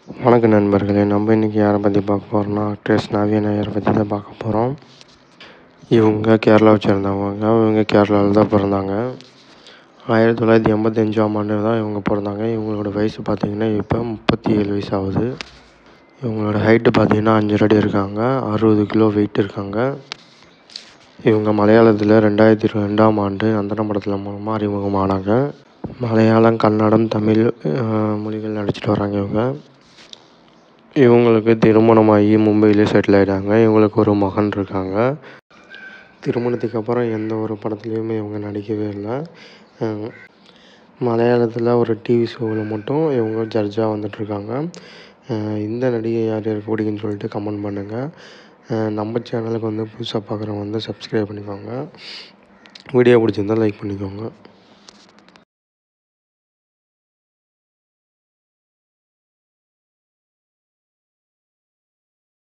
வணக்கம் நண்பர்களே நம்ம இன்றைக்கி யாரை பற்றி பார்க்க போகிறோம்னா ஆக்ட்ரஸ் நவ்யா நாயரை பற்றி தான் பார்க்க போகிறோம் இவங்க கேரளாவை சேர்ந்தவங்க இவங்க கேரளாவில் தான் பிறந்தாங்க ஆயிரத்தி தொள்ளாயிரத்தி எண்பத்தஞ்சாம் ஆண்டு தான் இவங்க பிறந்தாங்க இவங்களோட வயசு பார்த்திங்கன்னா இப்போ முப்பத்தி ஏழு வயசு ஆகுது இவங்களோட ஹைட்டு பார்த்திங்கன்னா அஞ்சு அடி இருக்காங்க அறுபது கிலோ வெயிட் இருக்காங்க இவங்க மலையாளத்தில் ரெண்டாயிரத்தி ரெண்டாம் ஆண்டு நந்தன படத்தில் மூலமாக அறிமுகமானாங்க மலையாளம் கன்னடம் தமிழ் மொழிகள் நடிச்சிட்டு வராங்க இவங்க இவங்களுக்கு திருமணமாகி மும்பையிலே செட்டில் ஆகிட்டாங்க இவங்களுக்கு ஒரு மகன் இருக்காங்க திருமணத்துக்கு அப்புறம் எந்த ஒரு படத்துலையுமே இவங்க நடிக்கவே இல்லை மலையாளத்தில் ஒரு டிவி ஷோவில் மட்டும் இவங்க ஜட்ஜாக வந்துட்டுருக்காங்க இந்த நடிகை யார் யாருக்கு பிடிக்குன்னு சொல்லிட்டு கமெண்ட் பண்ணுங்கள் நம்ம சேனலுக்கு வந்து புதுசாக பார்க்குறவங்க வந்து சப்ஸ்கிரைப் பண்ணிக்கோங்க வீடியோ பிடிச்சிருந்தா லைக் பண்ணிக்கோங்க